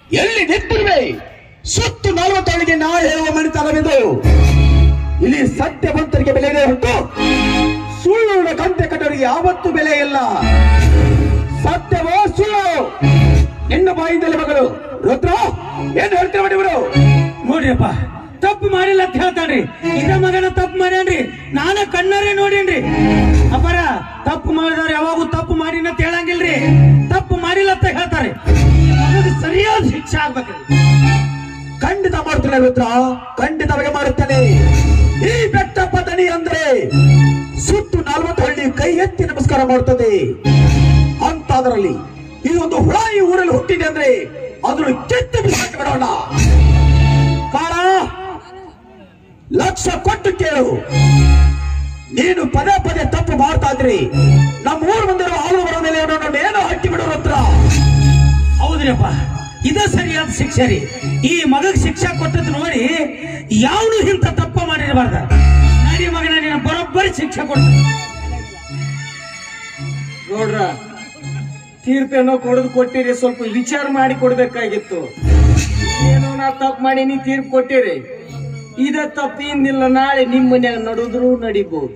ಎಲ್ಲಿ ನಿಂತಿರುವೆ ಸುತ್ತು ನಲವತ್ತೊಳಗೆ ನಾ ಹೇಳುವ ಮಣಿತನವಿದು ಇಲ್ಲಿ ಸತ್ಯವಂತರಿಗೆ ಬೆಲೆ ಇದೆ ಹೊರತು ಸುಳ್ಳು ಕಂತೆ ಕಟ್ಟೋರಿಗೆ ಯಾವತ್ತೂ ಬೆಲೆ ಇಲ್ಲ ಸತ್ಯವೋ ಸುಳ್ಳು ನಿನ್ನ ಬಾಯಿಂದಲೇ ಮಗಳು ರುದ್ರ ಏನ್ ಹೇಳ್ತೀರ ಇವರು ನೋಡ್ರಿಪ್ಪ ತಪ್ಪು ಮಾಡಿಲ್ಲ ಅಂತ ಹೇಳ್ತಾನ್ರಿ ಇದ ಮಗನ ತಪ್ಪು ಮಾಡ್ಯಾನ್ರಿ ನಾನ ಕಣ್ಣರೇ ನೋಡೇನ್ರಿ ಅಪ್ಪರ ತಪ್ಪು ಮಾಡಿದವ್ರು ಯಾವಾಗೂ ತಪ್ಪು ಮಾಡಿನ ಅಂತ ಹೇಳಂಗಿಲ್ರಿ ತಪ್ಪು ಮಾಡಿಲ್ಲ ಅಂತ ಹೇಳ್ತಾರೆ ಮಗನಿಗೆ ಸರಿಯಾದ ಶಿಕ್ಷೆ ಆಗ್ಬೇಕ್ರಿ ಖಂಡಿತ ಮಾಡ್ತೇನೆ ರುದ್ರ ಖಂಡಿತವಾಗಿ ಮಾಡುತ್ತೇನೆ ಈ ಬೆಟ್ಟ ಪತನಿ ಅಂದ್ರೆ ಸುತ್ತು ನಲವತ್ತು ಹಳ್ಳಿ ಕೈ ಎತ್ತಿ ನಮಸ್ಕಾರ ಮಾಡ್ತದೆ ಅಂತದ್ರಲ್ಲಿ ಇದೊಂದು ಹುಳ ಈ ಊರಲ್ಲಿ ಹುಟ್ಟಿದೆ ಅಂದ್ರೆ ಅದನ್ನು ಕೆತ್ತಿ ಬಿಸಾಕಿ ಬಿಡೋಣ ಕಾಳ ಲಕ್ಷ ಕೊಟ್ಟು ಕೇಳು ನೀನು ಪದೇ ಪದೇ ತಪ್ಪು ಮಾಡ್ತಾ ಇದ್ರಿ ನಮ್ಮ ಊರು ಬಂದಿರೋ ಹಾಲು ಬರೋ ಮೇಲೆ ಇವನನ್ನು ಏನು ಹಟ್ಟಿ ಬಿಡೋ ಹತ್ರ ಹೌದ್ರಿಪ್ಪ ಇದ ಸರಿಯಾದ ಶಿಕ್ಷೆ ರೀ ಈ ಮಗಗ್ ಶಿಕ್ಷೆ ಕೊಟ್ಟದ್ ನೋಡಿ ಯಾವನು ಇಂಥ ತಪ್ಪ ಮಾಡಿರಬಾರ್ದ ನಡಿ ಮಗನ ನೀನು ಬರೋಬ್ಬರಿ ಶಿಕ್ಷೆ ಕೊಡ್ತೀನಿ ನೋಡ್ರ ತೀರ್ಪೇನೋ ಕೊಡದು ಕೊಟ್ಟಿರಿ ಸ್ವಲ್ಪ ವಿಚಾರ ಮಾಡಿ ಕೊಡ್ಬೇಕಾಗಿತ್ತು ಏನೋ ನಾ ತಪ್ಪು ಮಾಡಿ ನೀ ತೀರ್ಪು ಕೊಟ್ಟಿರಿ ಇದ ತಪ್ಪಿಂದಿಲ್ಲ ನಾಳೆ ನಿಮ್ ಮನ್ಯಾಗ ನಡುದ್ರು ನಡಿಬಹುದು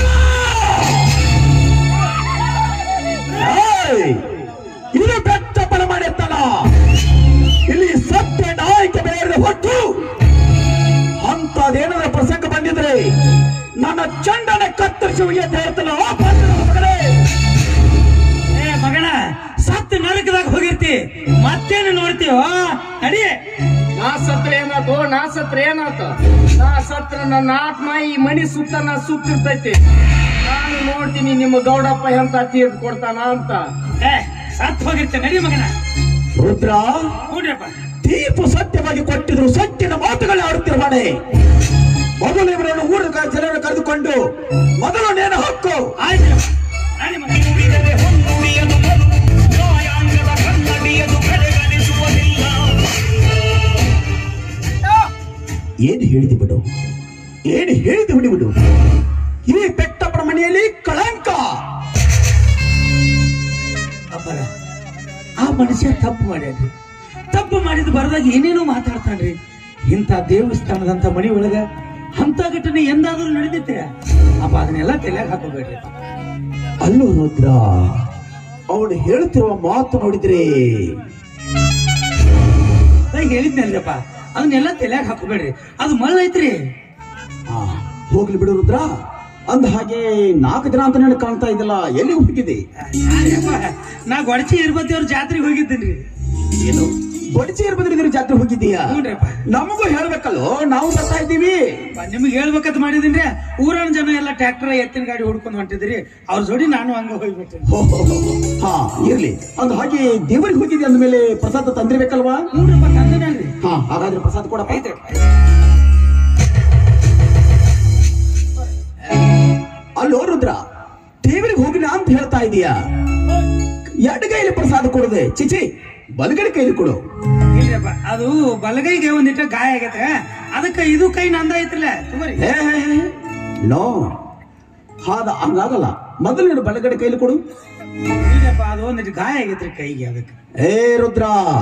ಏಯ್! ಇದು ಬೆಟ್ಟ ಬಲ ಮಾಡಿರ್ತಲ್ಲ ಇಲ್ಲಿ ಸತ್ಯ ನಾಯಕ ಬೆಳೆಯದ ಹೊಟ್ಟು ಅಂತದೇನಾದ ಪ್ರಸಂಗ ಬಂದಿದ್ರೆ ನನ್ನ ಚಂಡನ ಕತ್ತರಿಸುವ ಅಂತ ಹೇಳ್ತಲ್ಲ ಆ ಪಾತ್ರದ ಮಗನೇ. ಏ ಮಗನ ಸತ್ತು ನರಕದಾಗ ಹೋಗಿರ್ತಿ ಮತ್ತೇನು ನೋಡ್ತೀವ ನಡಿ ನಾ ಸತ್ರ ಏನಾತು ನಾ ಸತ್ರ ಏನಾತ ನಾ ಸತ್ರ ನನ್ನ ಆತ್ಮ ಈ ಮನಿ ಸುತ್ತ ನಾ ಸುತ್ತಿರ್ತೈತಿ ನಾನು ನೋಡ್ತೀನಿ ನಿಮ್ಮ ಗೌಡಪ್ಪ ಎಂತ ತೀರ್ಪು ಕೊಡ್ತಾನ ಅಂತ ಏ ಸತ್ತು ಹೋಗಿರ್ತಿ ನಡಿ ಮಗನ ರುದ್ರ ನೋಡ್ರಪ್ಪ ತೀರ್ಪು ಸತ್ಯವಾಗಿ ಕೊಟ್ಟಿದ್ರು ಸತ್ಯದ ಮಾತುಗಳೇ ಆಡುತ್ತಿರುವಾನೆ ಮೊದಲು ಇವರನ್ನು ಊರ ಜನರನ್ನು ಕರೆದುಕೊಂಡು ಮೊದಲು ನೇನು ಹಕ್ಕು ಆಯ್ತು ನಡಿ ಮಗನ ಏನು ಹೇಳಿದೆ ಬಿಡು ಏನು ಹೇಳಿದೆ ಬಿಡಿ ಬಿಡು ಈ ಬೆಟ್ಟಪ್ಪನ ಮನೆಯಲ್ಲಿ ಕಳಂಕ ಅಪ್ಪರ ಆ ಮನುಷ್ಯ ತಪ್ಪು ಮಾಡ್ಯಾನ್ರಿ ತಪ್ಪು ಮಾಡಿದ್ ಬರದಾಗ ಏನೇನೋ ಮಾತಾಡ್ತಾನ್ರಿ ಇಂಥ ದೇವಸ್ಥಾನದಂತ ಮನಿ ಒಳಗ ಅಂತ ಘಟನೆ ಎಂದಾದ್ರೂ ನಡೆದಿತ್ತೆ ಅಪ್ಪ ಅದನ್ನೆಲ್ಲ ತಲೆಯಾಗ ಹಾಕೋಬೇಡ್ರಿ ಅಲ್ಲೂ ರುದ್ರ ಅವನು ಹೇಳುತ್ತಿರುವ ಮಾತು ನೋಡಿದ್ರೆ ನಾ ಹೇಳಿದ್ನಲ್ರಪ್ಪ ಅದನ್ನೆಲ್ಲ ತಲೆಯಾಗ ಹಾಕೋಬೇಡ್ರಿ ಅದು ಮಳ್ಳ ಐತ್ರಿ ಆ, ಹೋಗ್ಲಿ ಬಿಡು ರುದ್ರ ಅಂದ ಹಾಗೆ ನಾಲ್ಕು ದಿನ ಅಂತ ನನಗೆ ಕಾಣ್ತಾ ಇದ್ದಲ್ಲ ಎಲ್ಲಿ ಹೋಗಿದೆ ಅಯ್ಯಪ್ಪ, ನಾ ಗೊಡಚಿ ಇರ್ಬತ್ತಿ ಅವ್ರ ಜಾತ್ರೆಗೆ ಹೋಗಿದ್ದೇನ್ರಿ ಏನು ಬಡಚಿ ಇರ್ಬದ್ರಿದ್ರೆ ಜಾತ್ರೆ ಹೋಗಿದ್ದೀಯಾ ಹ್ಞೂನ್ರಪ್ಪ ನಮಗೂ ಹೇಳ್ಬೇಕಲ್ಲೋ ನಾವು ಬರ್ತಾ ಇದ್ದೀವಿ ನಿಮ್ಗೆ ಹೇಳ್ಬೇಕಂತ ಮಾಡಿದಿನ್ರಿ ಊರನ ಜನ ಎಲ್ಲ ಟ್ರ್ಯಾಕ್ಟರ್ ಎತ್ತಿನ ಗಾಡಿ ಹುಡ್ಕೊಂಡು ಹೊಂಟಿದ್ರಿ ಅವ್ರ ಜೋಡಿ ನಾನು ಹಂಗ ಹೋಗ್ಬಿಟ್ಟೆ ಹೋ, ಹೋ, ಹೋ, ಹೋ. ಹಾ ಇರ್ಲಿ ಅಂದ ಹಾಗೆ ದೇವರಿಗೆ ಹೋಗಿದ್ದೆ ಅಂದ್ಮೇಲೆ ಪ್ರಸಾದ ತಂದಿರ್ಬೇಕಲ್ವಾ ನೋಡ್ರಪ್ಪ ತಂದನಲ್ರಿ ಹಾ ಹಾಗಾದ್ರೆ ಪ್ರಸಾದ ಕೊಡಪ್ಪ ಅಲ್ಲೋ ರುದ್ರ ದೇವರಿಗೆ ಹೋಗಿನ ಅಂತ ಹೇಳ್ತಾ ಇದೀಯಾ ಎಡಗೈಲಿ ಪ್ರಸಾದ ಕೊಡದೆ ಚಿಚಿ ಬಲಗಡೆ ಕೈಲಿ ಕೊಡು ಇಲ್ಲಪ್ಪ ಅದು ಬಲಗೈಗೆ ಒಂದಿಟ್ಟು ಗಾಯ ಆಗೈತೆ ಅದಕ್ಕೆ ಇದು ಕೈ ನಂದ ಐತ್ರಲ್ಲ ತುಂಬರಿ ಏ, ನೋ ಹಾದ ಹಂಗಾಗಲ್ಲ ಮೊದಲು ನೀನು ಬಲಗಡೆ ಕೈಲಿ ಕೊಡು ಇಲ್ಲಪ್ಪ ಅದು ಒಂದಿಟ್ಟು ಗಾಯ ಆಗೈತ್ರಿ ಕೈಗೆ ಅದಕ್ಕೆ ಏ ರುದ್ರ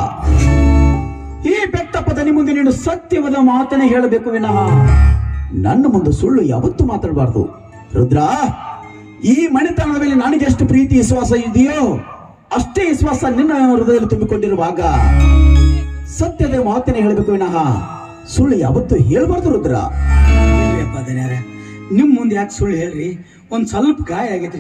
ಈ ಬೆಟ್ಟ ಪದನಿ ಮುಂದೆ ನೀನು ಸತ್ಯವಾದ ಮಾತನ್ನೇ ಹೇಳಬೇಕು ವಿನಃ ನನ್ನ ಮುಂದೆ ಸುಳ್ಳು ಯಾವತ್ತೂ ಮಾತಾಡಬಾರ್ದು ರುದ್ರ ಈ ಮನೆತನದ ಮೇಲೆ ನನಗೆ ಎಷ್ಟು ಪ್ರೀತಿ ವಿಶ್ವಾಸ ಇದೆಯೋ ಅಷ್ಟೇ ವಿಶ್ವಾಸ ನಿನ್ನ ಹೃದಯದಲ್ಲಿ ತುಂಬಿಕೊಂಡಿರುವಾಗ ಸತ್ಯದ ಮಾತನ್ನೇ ಹೇಳಬೇಕು ವಿನಃ ಸುಳ್ಳು ಯಾವತ್ತೂ ಹೇಳ್ಬಾರ್ದು ರುದ್ರ ಇಲ್ಲಪ್ಪ ದನ್ಯಾರ ನಿಮ್ ಮುಂದೆ ಯಾಕೆ ಸುಳ್ಳು ಹೇಳ್ರಿ ಒಂದ್ ಸ್ವಲ್ಪ ಗಾಯ ಆಗೈತ್ರಿ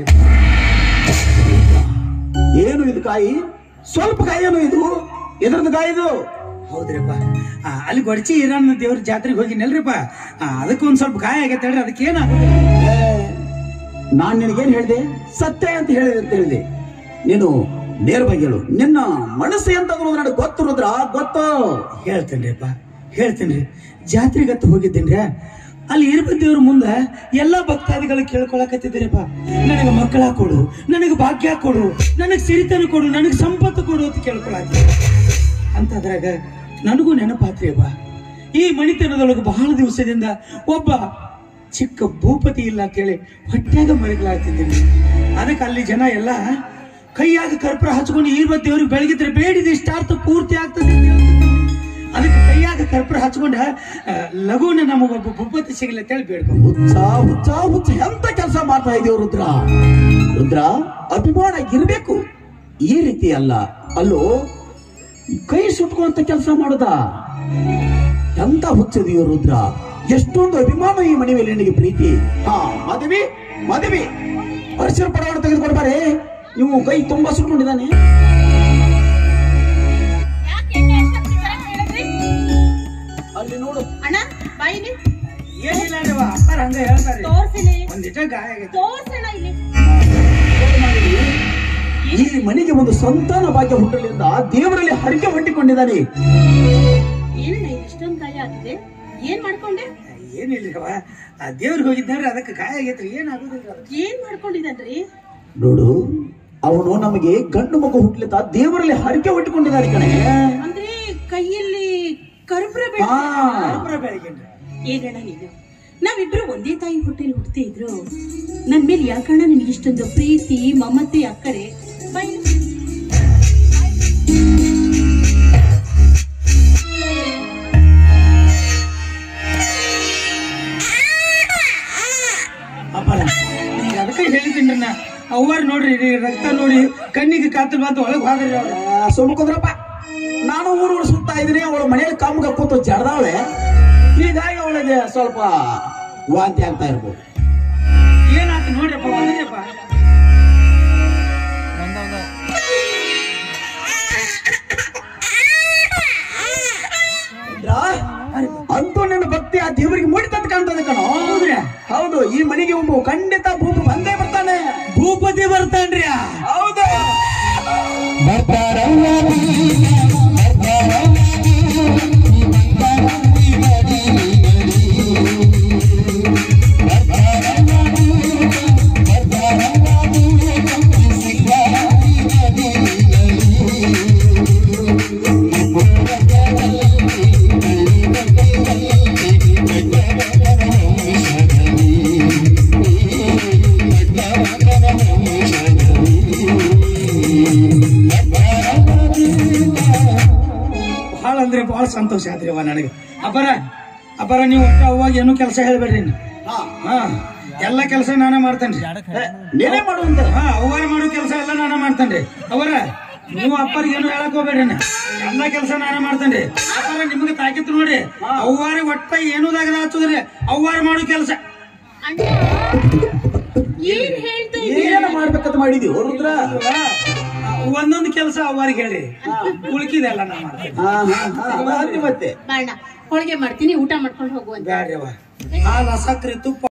ಏನು ಇದು ಕಾಯಿ ಸ್ವಲ್ಪ ಕಾಯಿ ಇದು ಎದ್ರದ್ದು ಕಾಯಿ ಇದು ಹೌದ್ರಿಪ್ಪ ಆ, ಅಲ್ಲಿ ಗೊಡಚಿ ಇರಾನ್ ದೇವ್ರ ಜಾತ್ರೆಗೆ ಹೋಗಿನಲ್ರಿಪ್ಪ ಆ, ಅದಕ್ಕೆ ಒಂದ್ ಸ್ವಲ್ಪ ಗಾಯ ಆಗೈತೆ ಹೇಳ್ರಿ ಅದಕ್ಕೆ ಏನಾಗುತ್ತೆ ಏ, ನಾನ್ ನಿನಗೇನ್ ಹೇಳಿದೆ ಸತ್ಯ ಅಂತ ಹೇಳಿದೆ ಅಂತ ಹೇಳಿದೆ ನೀನು ನೇರವಾಗಿ ಹೇಳು ನಿನ್ನ ಮನಸ್ಸು ಎಂತ ಅನ್ನೋದು ನನಗೆ ಗೊತ್ತು ರುದ್ರ ಗೊತ್ತು ಹೇಳ್ತೇನ್ರಿಪ್ಪ ಹೇಳ್ತೇನ್ರಿ ಜಾತ್ರೆಗತ್ತ ಹೋಗಿದ್ದೇನ್ರಿ ಅಲ್ಲಿ ಇರ್ಬದ್ದೇವ್ರ ಮುಂದೆ ಎಲ್ಲಾ ಭಕ್ತಾದಿಗಳು ಕೇಳ್ಕೊಳಕತ್ತಿದ್ದೀರಪ್ಪ ನನಗೆ ಮಕ್ಕಳ ಕೊಡು ನನಗೆ ಭಾಗ್ಯ ಕೊಡು ನನಗೆ ಸಿರಿತನ ಕೊಡು ನನಗೆ ಸಂಪತ್ತು ಕೊಡು ಅಂತ ಕೇಳ್ಕೊಳತ್ತಿ ಅಂತದ್ರಾಗ ನನಗೂ ನೆನಪಾತ್ರಿಯಪ್ಪ ಈ ಮಣಿತನದೊಳಗೆ ಬಹಳ ದಿವಸದಿಂದ ಒಬ್ಬ ಚಿಕ್ಕ ಭೂಪತಿ ಇಲ್ಲ ಅಂತೇಳಿ ಹೊಟ್ಯಾಗ ಮರಿಗಳಾಗ್ತಿದ್ದೀನಿ ಅದಕ್ಕೆ ಅಲ್ಲಿ ಜನ ಎಲ್ಲ ಕೈಯಾಗ ಕರ್ಪೂರ ಹಚ್ಕೊಂಡು ಈ ದೇವ್ರಿಗೆ ಬೆಳಗಿದ್ರೆ ಬೇಡಿದ ಇಷ್ಟಾರ್ಥ ಪೂರ್ತಿ ಆಗ್ತದೆ ಅಂತ ಹೇಳ್ತಿದ್ರು. ಅದಕ್ಕೆ ಕೈಯಾಗ ಕರ್ಪೂರ ಹಚ್ಕೊಂಡ ಆ, ಲಘುನ ನಮಗೊಬ್ಬ ಭೂಪತಿ ಸಿಗಲಿ ಅಂತ ಹೇಳಿ ಬೇಡ್ಕೊ ಹುಚ್ಚ ಹುಚ್ಚ ಹುಚ್ಚ ಎಂತ ಕೆಲಸ ಮಾಡ್ತಾ ಇದೀವಿ ರುದ್ರ ರುದ್ರ ಅಭಿಮಾನ ಇರ್ಬೇಕು ಈ ರೀತಿ ಅಲ್ಲ ಅಲ್ಲೋ ಕೈ ಸುಟ್ಕೊಂತ ಕೆಲಸ ಮಾಡುದ ಎಂತ ಹುಚ್ಚದಿಯೋ ರುದ್ರ ಎಷ್ಟೊಂದು ಅಭಿಮಾನ ಈ ಮನೆ ಮೇಲೆ ನಿನಗೆ ಪ್ರೀತಿ ಹಾ ಮದುವೆ ಮದುವೆ ಅರ್ಶಿನ ಪಡವಾಡ ತೆಗೆದುಕೊಡ್ಬಾರೆ ಇವು ಕೈ ತುಂಬಾ ಸುಟ್ಕೊಂಡಿದ್ದಾನೆ ಯಾಕೆ ಎಣ್ಣೆ ಅಷ್ಟೊತ್ತಿಗೆ ಬರಕ್ ಹೇಳಿದ್ರಿ? ಅಲ್ಲಿ ನೋಡು ಅಣ್ಣ ಬಾಯಿಲಿ ಏನಿಲ್ಲ ರೀ ಅಪ್ಪಾರ ಹಂಗ ಹೇಳ್ತಾರೆ ತೋರ್ಸಿಲಿ ಒಂದಿಟ ಗಾಯ ಆಗೈತೆ ತೋರ್ಸಣ ಇಲ್ಲಿ ಈ ಮನೆಗೆ ಒಂದು ಸಂತಾನ ಭಾಗ್ಯ ಹುಟ್ಟಲಿಂದ ದೇವರಲ್ಲಿ ಹರಕೆ ಹೊಂಟಿಕೊಂಡಿದ್ದಾನೆ ಏನಣ್ಣ ಇದು ಇಷ್ಟೊಂದು ಗಾಯ ಆಗಿದೆ ಏನ್ ಮಾಡ್ಕೊಂಡೆ ಏನಿಲ್ಲವ ಆ ದೇವ್ರಿಗೆ ಹೋಗಿದ್ದಾರೆ ಅದಕ್ಕೆ ಗಾಯ ಆಗೈತ್ರಿ ಏನಾಗುದಿಲ್ಲ ಅದಕ್ಕೆ ಏನ್ ಮಾಡ್ಕೊಂಡಿದ್ದಾನ್ರಿ ನೋಡು ಅವನು ನಮಗೆ ಗಂಡು ಮಗು ಹುಟ್ಟಲಿದ್ದ ದೇವರಲ್ಲಿ ಹರಕೆ ಹೊಟ್ಟಿಕೊಂಡಿದ್ದಾನೆ ಕಣೆ ಅಂದ್ರೆ ಕೈಯಲ್ಲಿ ಕರ್ಪೂರ ಹಾ ಅಪರ ಬೆಳಗ್ಗೆನ್ರಿ ಏನಣ್ಣ ನೀನು ನಾವಿಬ್ರು ಒಂದೇ ತಾಯಿ ಹೊಟ್ಟೆಲಿ ಹುಟ್ಟದೇ ಇದ್ರು ನನ್ ಮೇಲೆ ಯಾಕಣ್ಣ ನಿನ್ಗೆ ಇಷ್ಟೊಂದು ಪ್ರೀತಿ ಮಮತೆ ಅಕ್ಕರೆ ಬಾಯಿಲಿ ಅಪ್ಪರ ಈಗ ಅದಕ್ಕೆ ಹೇಳಿದ್ದೀನಿ ನಾ ಅವ್ವಾರು ನೋಡ್ರಿ ರೀ ರಕ್ತ ನೋಡಿ ಕಣ್ಣಿಗೆ ಕಾತಲ್ ಬಂದು ಒಳಗೆ ಹೋದ್ರಿ ಅವ್ರು ಸುಮ್ಕೊಂಡ್ರಪ್ಪ ನಾನು ಊರು ಊರು ಸುತ್ತಾ ಇದ್ದೀನಿ ಅವಳು ಮನೆಯಲ್ಲಿ ಕಮ್ಗ ಕೂತು ಜಡ್ದಾವಳೆ ಹೀಗಾಗಿ ಅವಳಿಗೆ ಸ್ವಲ್ಪ ವಾಂತಿ ಆಗ್ತಾ ಇರ್ಬೋದು ಏನಾಯ್ತು ನೋಡ್ರಪ್ಪ ಬಂದ್ರಿಯಪ್ಪ ಅಂತೂ ನನ್ನ ಭಕ್ತಿ ಆ ದೇವರಿಗೆ ಮೂಡಿತಂತ ಕಾಣ್ತದೆ ಕಣೋ ಹೌದ್ರಾ? ಹೌದು ಈ ಮನೆಗೆ ಒಬ್ಬ ಖಂಡಿತ ಭೂಪ ಬಂದೇ ಬರ್ತಾನೆ ಭೂಪತಿ ಬರ್ತಾನ್ರಿ ಆ. ಹೌದು ಭಾಳ ಅಂದ್ರೆ ಭಾಳ ಸಂತೋಷ ಆದ್ರಿ ಅವ ನನಗೆ ಅಪ್ಪರ ಅಪ್ಪರ ನೀವು ಒಟ್ಟ ಅವಾಗ ಏನು ಕೆಲಸ ಹೇಳ್ಬೇಡ್ರಿ ಇನ್ನು. ಹಾ ಹಾ ಎಲ್ಲ ಕೆಲಸ ನಾನೇ ಮಾಡ್ತೇನ್ರಿ ಏ, ನೀನೇ ಮಾಡುವಂತ ಹಾ ಅವ್ವಾರ ಮಾಡೋ ಕೆಲಸ ಎಲ್ಲ ನಾನೇ ಮಾಡ್ತೇನ್ರಿ ಅವರ ನೀವು ಅಪ್ಪರಿಗೆ ಏನು ಹೇಳಕ್ ಹೋಗ್ಬೇಡ್ರಿ ಇನ್ನು. ಎಲ್ಲ ಕೆಲಸ ನಾನೇ ಮಾಡ್ತೇನ್ರಿ ಅಪ್ಪರ ನಿಮಗೆ ತಾಕಿತ್ತು ನೋಡಿ ಅವ್ವಾರ ಒಟ್ಟ ಏನೂ ದಾಗದ ಹಚ್ಚುದ್ರಿ ಅವ್ವಾರ ಮಾಡೋ ಕೆಲಸ ಅಣ್ಣ ಏನ್ ಹೇಳ್ತಾ ಏನೇನು ಮಾಡ್ಬೇಕಂತ ಮಾಡಿದೀವಿ ರುದ್ರ ಒಂದೊಂದು ಕೆಲಸ ಅವ್ವಾರಿಗೆ ಹೇಳಿ ಉಳ್ಕಿದೆಲ್ಲ ನಾ ಮಾಡ್ತೇನೆ ಹಾ ಹಾ ಹಾ ಅದ ಅಂದಿ ಮತ್ತೆ ಬಾಣ ಹೋಳಿಗೆ ಮಾಡ್ತೀನಿ ಊಟ ಮಾಡ್ಕೊಂಡು ಹೋಗುವಂತ ಬ್ಯಾಡ್ರಿ ಅವ ಹಾಲು ಸಕ್ರೆ ತುಪ್ಪ